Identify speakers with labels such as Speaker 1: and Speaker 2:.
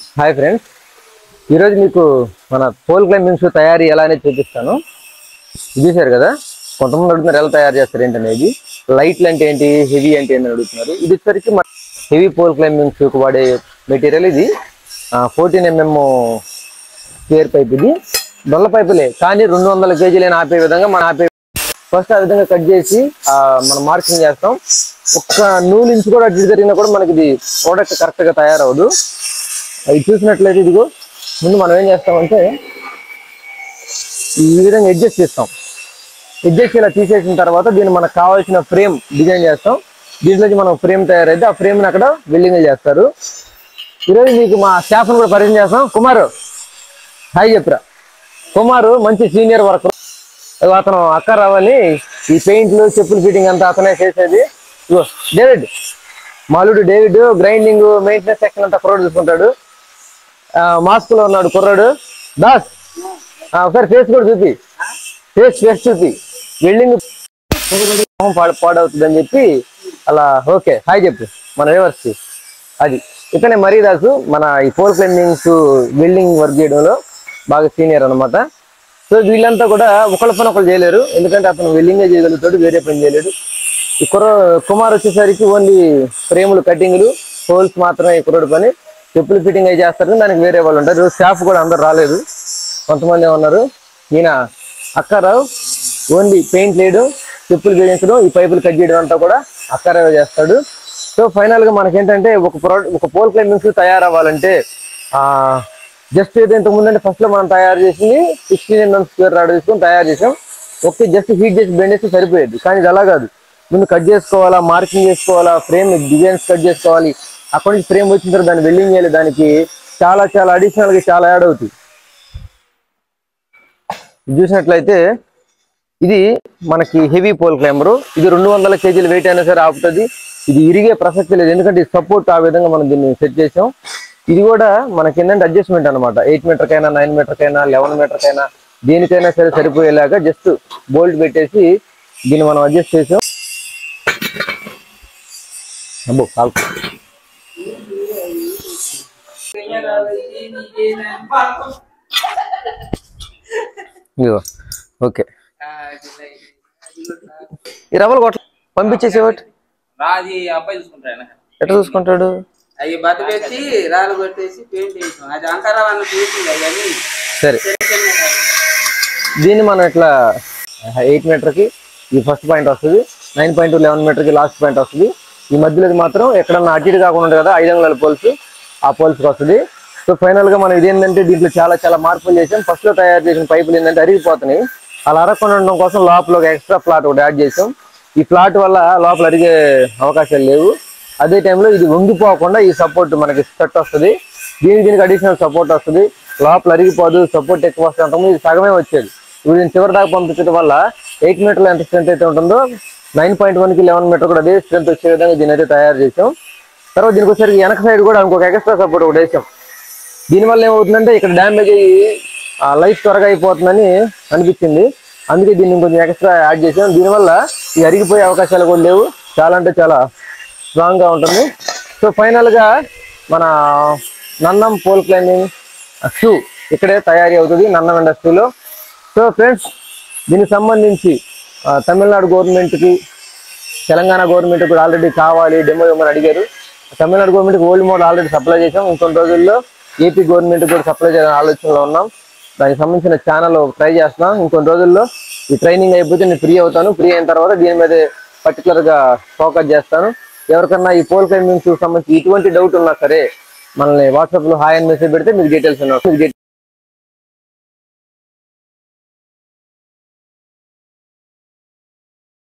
Speaker 1: hi friends ఈరోజు మీకు మన పోల్ క్లైంబింగ్ షూ తయారీ ఎలా అనేది చూపిస్తాను ఇది చూశారు కదా కొంతమంది అడుగుతున్నారు ఎలా తయారు చేస్తారు ఏంటనేది లైట్లు అంటే ఏంటి హెవీ అంటే ఏంటి అని అడుగుతున్నారు ఇది వచ్చరికి మన హెవీ పోల్ క్లైంబింగ్ షూకి వాడే మెటీరియల్ ఇది ఫోర్టీన్ ఎంఎం స్క్వేర్ పైప్ ఇది డొల్ల పైపులే కానీ రెండు వందల కేజీలైన ఆపే విధంగా మనం ఆపే ఫస్ట్ ఆ విధంగా కట్ చేసి ఆ, మనం మార్కింగ్ చేస్తాం ఒక్క నూలు ఇంచు కూడా అటు ఇటు జరిగినా కూడా మనకి ఇది ప్రోడక్ట్ కరెక్ట్ గా తయారవదు అది చూసినట్లయితే ఇదిగో ముందు మనం ఏం చేస్తామంటే ఈ విధంగా అడ్జస్ట్ చేస్తాం అడ్జస్ట్ ఇలా తీసేసిన తర్వాత దీన్ని మనకు కావాల్సిన ఫ్రేమ్ డిజైన్ చేస్తాం దీంట్లోంచి మనం ఫ్రేమ్ తయారైతే ఆ ఫ్రేమ్ని అక్కడ వెల్డింగ్ చేస్తారు ఈరోజు మీకు మా స్టాఫ్ని కూడా పరిచయం చేస్తాం కుమారు హాయ్ చెప్పురా కుమారు మంచి సీనియర్ వర్కర్ అతను అక్క రావాలి ఈ పెయింట్లు చెప్పులు ఫిట్టింగ్ అంతా అతనే చేసేది ఇగో డేవిడ్ మాలుడు డేవిడ్ గ్రైండింగ్ మెయింటెనెన్స్ సెక్షన్ అంతా కుర్రాడు చూసుకుంటాడు ఆ, మాస్క్ లో ఉన్నాడు కుర్రాడు దాస్ ఆ, ఒకసారి ఫేస్ కూడా చూపి ఫేస్ ఫేస్ చూపి వెల్డింగ్ పాడు పాడవుతుంది అని చెప్పి అలా ఓకే హాయ్ చెప్పు మన వ్యూవర్స్ కి అది ఇతనే మరీదాసు మన ఈ ఫోర్ క్లైంబింగ్స్ వెల్డింగ్ వర్క్ చేయడంలో బాగా సీనియర్ అన్నమాట సో వీళ్ళంతా కూడా ఒకళ్ళ పని ఒకళ్ళు చేయలేరు ఎందుకంటే అతను వెల్డింగే చేయగలుగుతాడు వేరే పని చేయలేడు ఈ కుర్ర కుమార్ వచ్చేసరికి ఓన్లీ ఫ్రేములు కటింగ్లు హోల్స్ మాత్రమే ఈ కుర్రోడు పని చెప్పులు ఫిట్టింగ్ అయి చేస్తారు దానికి వేరే వాళ్ళు ఉంటారు స్టాఫ్ కూడా అందరు రాలేదు కొంతమంది ఉన్నారు ఈయన అక్కారావు ఓన్లీ పెయింట్ వేయడం చెప్పులు వేయించడం ఈ పైపులు కట్ చేయడం అంతా కూడా అక్కారావు చేస్తాడు సో ఫైనల్ గా మనకేంటంటే ఒక ప్రోడక్ట్ ఒక పోల్ క్లైంబింగ్స్ తయారవ్వాలంటే ఆ జస్ట్ ఏదో ఇంతకు ముందంటే ఫస్ట్ లో మనం తయారు చేసింది సిక్స్టీన్ ఎంఎం స్క్వేర్ రాడ్ తీసుకొని తయారు చేసాం ఓకే జస్ట్ హీట్ చేసి బెండ్ చేస్తే సరిపోయేది కానీ ఇది అలా కాదు ముందు కట్ చేసుకోవాలా మార్కింగ్ చేసుకోవాలా ఫ్రేమ్ డిజైన్స్ కట్ చేసుకోవాలి అక్కడి నుంచి ఫ్రేమ్ వచ్చిన తర్వాత దాన్ని వెల్డింగ్ చేయాలి దానికి చాలా చాలా అడిషనల్ గా చాలా యాడ్ అవుతుంది ఇది చూసినట్లయితే ఇది మనకి హెవీ పోల్ క్లైంబర్ ఇది రెండు వందల కేజీల వెయిట్ అయినా సరే ఆపుతుంది ఇది ఇరిగే ప్రసక్తి లేదు ఎందుకంటే సపోర్ట్ ఆ విధంగా మనం దీన్ని సెట్ చేసాం ఇది కూడా మనకి ఏంటంటే అడ్జస్ట్మెంట్ అనమాట ఎయిట్ మీటర్ కైనా నైన్ మీటర్ కైనా లెవెన్ మీటర్ కైనా దేనికైనా సరే సరిపోయేలాగా జస్ట్ బోల్ట్ పెట్టేసి దీన్ని మనం అడ్జస్ట్ చేసాం అబ్బో కాల్ ఇదిగో ఓకే ఈ రవ్వలు కొట్ల పంపించేసేవాటి
Speaker 2: రాది అబ్బాయి చూసుకుంటాడు
Speaker 1: ఎట్లా చూసుకుంటాడు
Speaker 2: అవి బట్ట పెట్టి రాళ్ళు కొట్టేసి పెయింట్ వేసాం అది అంకారా వాళ్ళు చూసింది అవన్నీ
Speaker 1: సరే దీన్ని మనం ఇట్లా ఎయిట్ మీటర్కి ఈ ఫస్ట్ పాయింట్ వస్తుంది నైన్ పాయింట్ లెవెన్ మీటర్కి లాస్ట్ పాయింట్ వస్తుంది ఈ మధ్యలో ఇది మాత్రం ఎక్కడన్నా అటు ఇటు కాకుండా ఉంటుంది కదా ఐదు అంగుళాల పోల్స్ ఆ పోల్స్కి వస్తుంది సో ఫైనల్ గా మనం ఇదేంటంటే దీంట్లో చాలా చాలా మార్పులు చేసాం ఫస్ట్ లో తయారు చేసిన పైపులు ఏంటంటే అరిగిపోతున్నాయి అలా అరగకుండా ఉండడం కోసం లోపల ఒక ఎక్స్ట్రా ప్లాట్ ఒకటి యాడ్ చేసాం ఈ ప్లాట్ వల్ల లోపల అరిగే అవకాశాలు లేవు అదే టైంలో ఇది వంగిపోకుండా ఈ సపోర్ట్ మనకి సెట్ వస్తుంది దీనికి దీనికి అడిషనల్ సపోర్ట్ వస్తుంది లోపల అరిగిపోదు సపోర్ట్ ఎక్కువ వస్తుంది అంతకుముందు ఇది సగమే వచ్చేది ఇప్పుడు దీన్ని చివరి దాకా పంపించడం వల్ల ఎయిట్ మీటర్లు ఎంత స్ట్రెంత్ అయితే ఉంటుందో నైన్ పాయింట్ వన్కి లెవెన్ మీటర్ కూడా అదే స్ట్రెంత్ వచ్చే విధంగా దీన్ని అయితే తయారు చేసాం తర్వాత దీనికి వచ్చేసరికి వెనక సైడ్ కూడా ఇంకొక ఎక్స్ట్రా సపోర్ట్ ఒకటి వేసాం దీనివల్ల ఏమవుతుందంటే ఇక్కడ డ్యామేజ్ అయ్యి లైఫ్ త్వరగా అయిపోతుందని అనిపించింది అందుకే దీన్ని కొంచెం ఎక్స్ట్రా యాడ్ చేసాం దీనివల్ల ఇది అరిగిపోయే అవకాశాలు కూడా లేవు చాలా అంటే చాలా స్ట్రాంగ్ గా ఉంటుంది సో ఫైనల్ గా మన నన్నం పోల్ క్లైంబింగ్ షూ ఇక్కడే తయారీ అవుతుంది నన్నం ఇండస్ట్రీలో సో ఫ్రెండ్స్ దీనికి సంబంధించి ఆ, తమిళనాడు గవర్నమెంట్ కి తెలంగాణ గవర్నమెంట్ కూడా ఆల్రెడీ కావాలి డెమో ఇవ్వమని అడిగారు Tamil Nadu government old model already supply చేసాం ఇంకొన్ని రోజుల్లో ఏపీ గవర్నమెంట్ కూడా సప్లై చేయాలని ఆలోచనలో ఉన్నాం దానికి సంబంధించిన ఛానల్ ట్రై చేస్తున్నాం ఇంకొన్ని రోజుల్లో ఈ ట్రైనింగ్ అయిపోతే నేను ఫ్రీ అవుతాను ఫ్రీ అయిన తర్వాత దీని మీద పర్టికులర్ గా ఫోకస్ చేస్తాను ఎవరికన్నా ఈ పోల్ క్లైంబింగ్ సంబంధించి ఇటువంటి డౌట్ ఉన్నా సరే మనల్ని వాట్సాప్ లో హాయ్ అని మెసేజ్ పెడితే మీకు డీటెయిల్స్ ఉన్నాయి